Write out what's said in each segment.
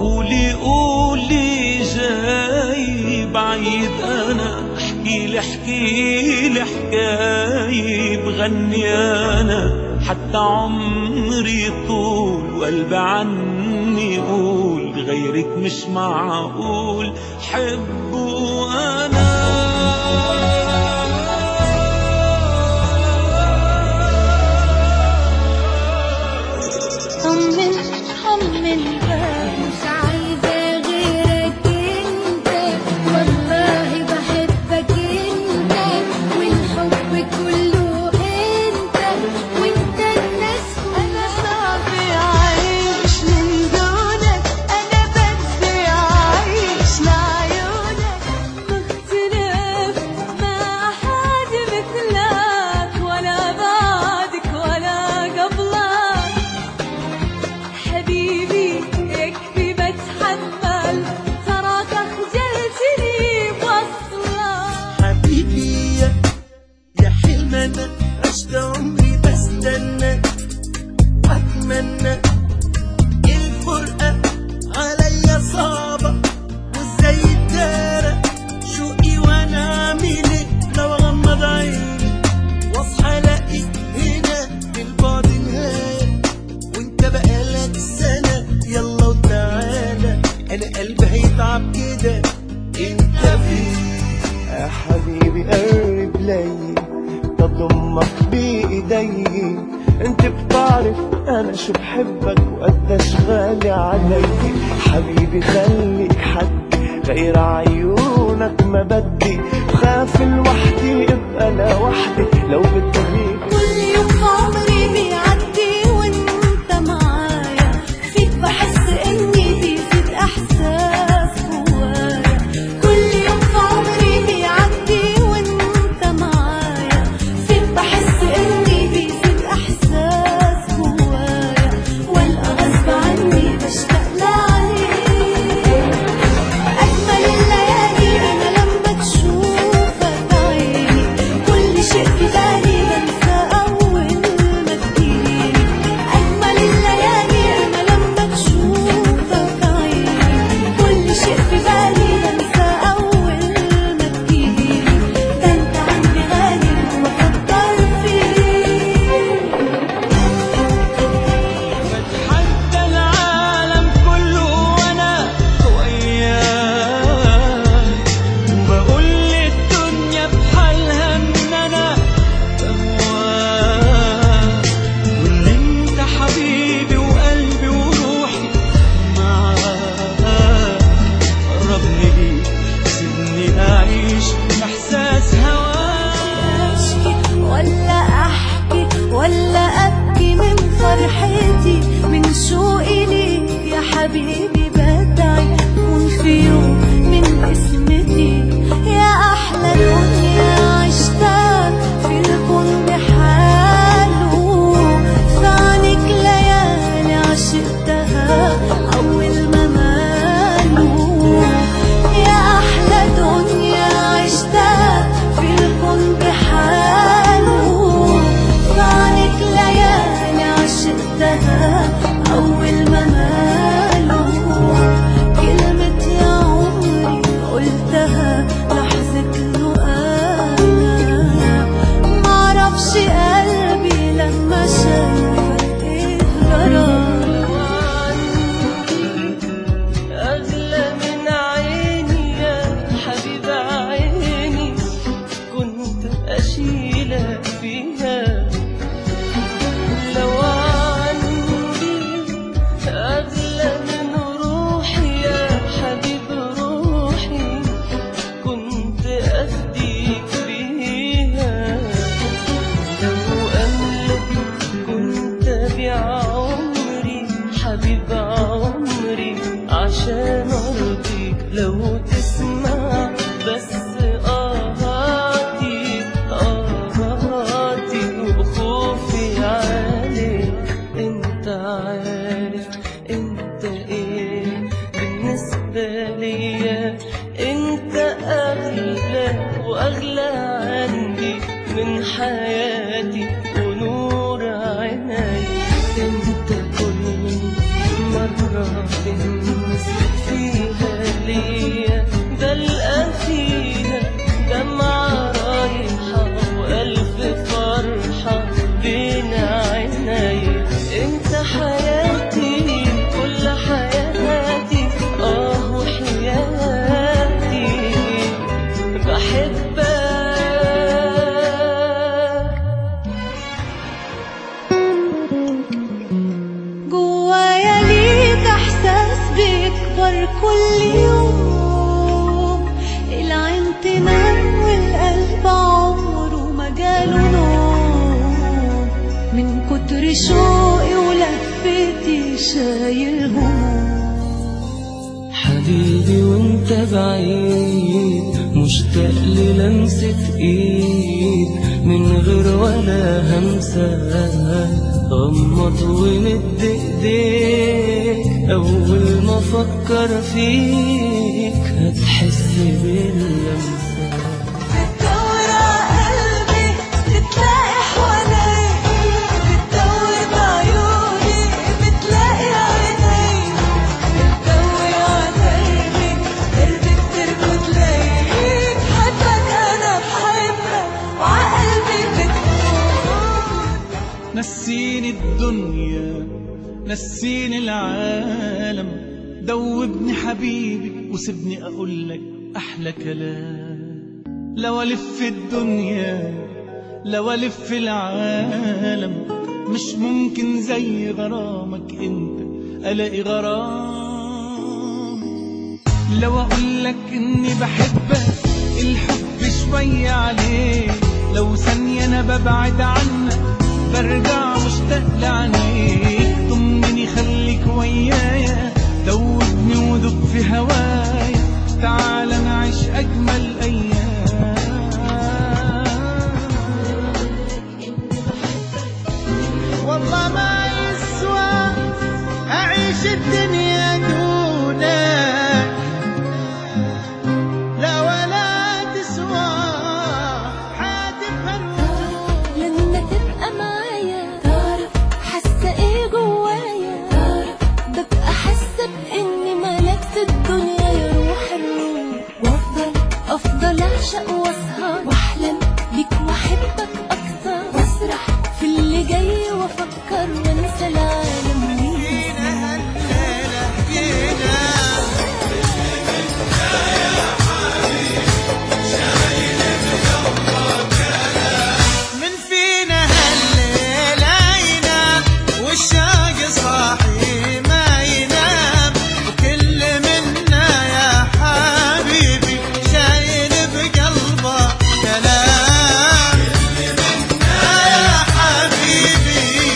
قولي قولي جاي بعيد انا احكي لي احكي لي حكاية بغني انا حتى عمري طول وقلبي عني يقول غيرك مش معقول حبه انا طمن طمن بقى مش عايزة غيرك انت والله بحبك انت والحب كله انت وانت الناس انا صعب اعيش من دونك انا بدي اعيش لعيونك مختلف مع حد مثلك ولا بعدك ولا قبلك حبيبي يكفي بتحمل تراك خجلتني بوصلك حبيبي يا يا حلم انا عشت عمري بستنى واتمنى الفرقة عليا صعبة وازاي الدارة شوقي وانا اعمل ايه لو اغمض عيني واصحى الاقي هنا في البعد نهاية وانت بقالك سنة يلا وتعالى انا قلبي هيتعب كده انت فين يا حبيبي قرب لي تضمك بايدي انت بتعرف انا شو بحبك وقديش غالي علي حبيبي خليك حد غير عيونك ما بدي بخاف لوحدي ابقى لوحدي لو بتغيب كل يوم عمري بيعدي وانت معايا فيك بحس اني بيزيد احساس جوايا كل يوم عمري بيعدي وانت معايا فيك بحس اني بيزيد احساس جوايا والقى غصب عني بشتاق لعليك أجمل الليالي أنا لما تشوفك عيني كل شيء في بالي بنسى أول ما تجيلي أجمل الليالي أنا لما تشوفك عيني كل شيء في بالي بنسى أول ما تجيلي ده أنت عندي غالي وأفكر فيك حتى العالم كله وانا وياك وبقول للدنيا بحالها ان انا بهواك وان انت حبيبي وقلبي وروحي معاك قربني ليك سيبني اعيش احساس هواك أشكي ولا أحكي ولا أبكي من فرحتي من شوقي ليك يا حبيبي بدعي كون في يوم من اسمتي يا أحلى دنيا عشتها في الكون بحاله في عنك ليالي عشقتها أول ما مالوا يا أحلى دنيا عشتها في الكون بحاله في عنك ليالي عشقتها أول ما مالوا كلمة يا عمري قلتها لحظة له أنا معرفش قلبي لما شافك إيه أغلى من عيني يا حبيب عيني كنت أشيلك فيها لو عندي بيكبر كل يوم العين تنام والقلب عمره ما جاله نوم من كتر شوقي ولفتي شايل هموم حبيبي وانت بعيد مشتاق للمسة ايد من غير ولا همسة غمض ومد ايديك اول ما افكر فيك هتحس باللمسة بتدور قلبي بتلاقي حواليك بتدور بعيوني بتلاقي عينيك بتدور عتايبي قلبي بتركض ليك حبك انا بحبك وعقلبي بتموت نسيني الدنيا نسيني العالم دوبني حبيبي وسيبني اقول لك احلى كلام لو الف الدنيا لو الف العالم مش ممكن زي غرامك انت الاقي غرام لو اقول لك اني بحبك الحب شوية عليك لو ثانية انا ببعد عنك برجع مشتاق لعينيك طمني خليك ويايا دوبني ودوب في هوايا تعال نعيش اجمل ايام والله ما يسوى أعيش الدنيا دونك لا ولا تسوى حاتفها لما تبقى معايا تعرف حاسه ايه جوايا تعرف ببقى حاسه باني ملكت الدنيا يا روح الروح وافضل افضل اعشق واسهر واحلم بيك واحبك اكتر واسرح في اللي جاي وافكر وانسى العالم وينسى من فينا هالليلة ينام والشاق صاحي ما ينام وكل منا يا حبيبي شايل بقلبه كلام يا حبيبي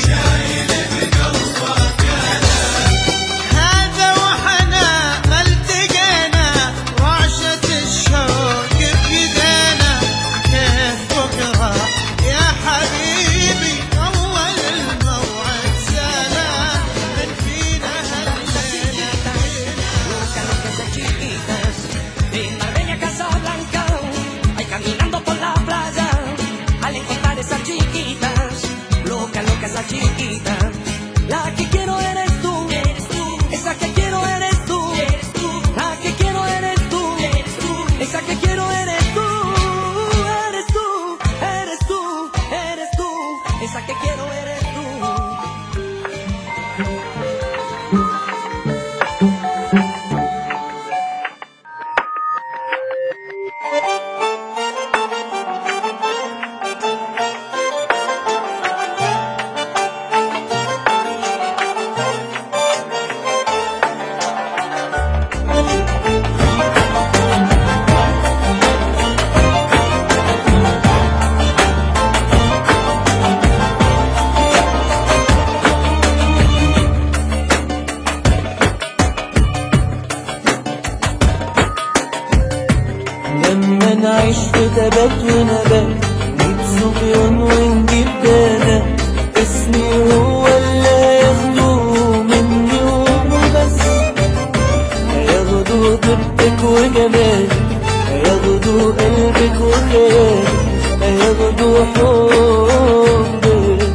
هذا وحنا ما التقينا وعشة الشوق بيدينا كيف بكرة يا حبيبي أول الموعد سلام من فينا هالليلة Desde chiquitas, en Marbella, Casablanca, ahí caminando por la playa, al encontrar esas chiquitas, loca, loca esa chiquita, la que quiero eres tú, esa que quiero eres tú, la que quiero eres tú, esa que quiero eres tú, eres tú, eres tú, eres tú, esa que quiero eres tú. لما نعيش في تبات ونبات نجيب صبيان ونجيب بنات اسمي هو اللي هياخدوه مني وبس هياخدوا طيبتك وجمالك هياخدوا قلبك وخيالك هياخدوا حبك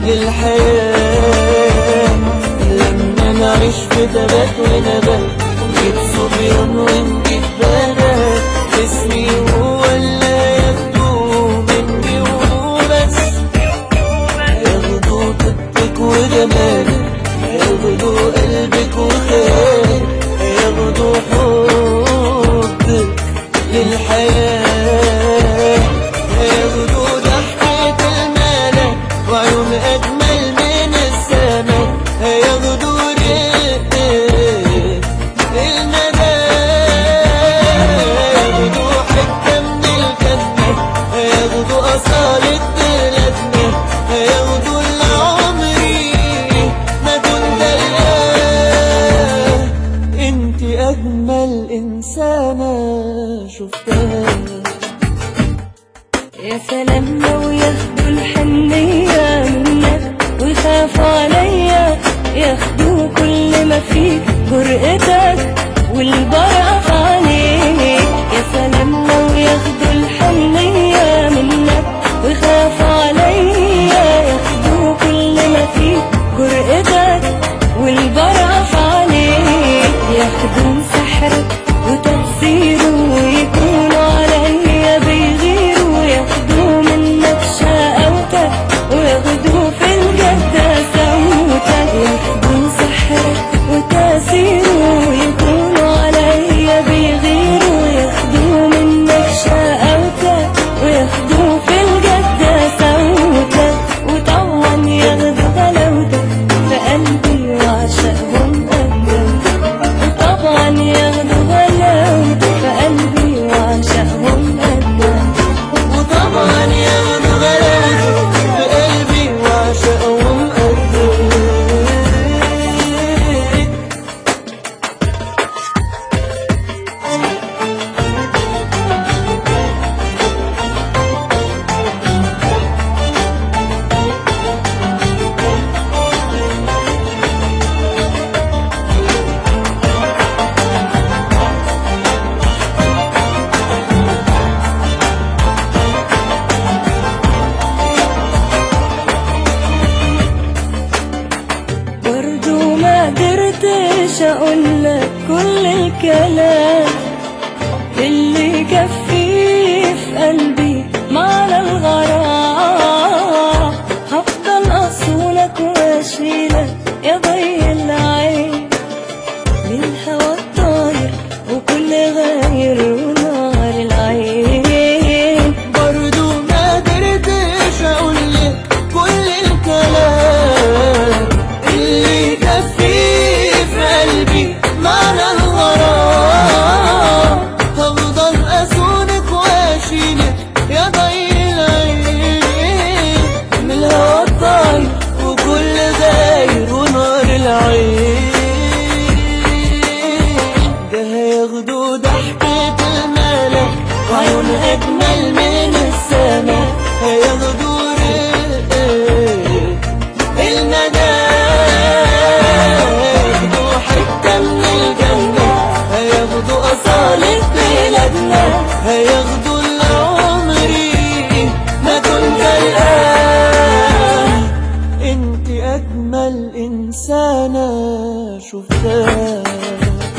للحياة لما نعيش في تبات ونبات نجيب صبيان ونجيب بنات اسمي هو اللي هياخدوه مني وبس هياخدوا طيبتك وجمالك هياخدوا قلبك وخيالك هياخدوا حبك للحياة هياخدوا ضحكة الملك وعيون أجمل من السماء هياخدوا رقك قدرتش اقولك كل الكلام اللي يكفي في قلبي معنى الغرام هفضل اصونك واشيلك يا ضي العين للهوى الطاير وكل غير ونار العين برضو ما قدرتش اقولك كل الكلام اللي يكفي في قلبي معنى الغرام هفضل اسونك واشيلك يا ضي العين من الهوى الطاير وكل غير ونار العين ده هياخدوا ضحكة الملك وعيون أجمل من السماء هياخدوا رق المدى هياخدوا حتة من الجنة هياخدوا أصالة بلادنا هياخدوا اللي عمري ما كنت الآن انت أجمل إنسانة شفتها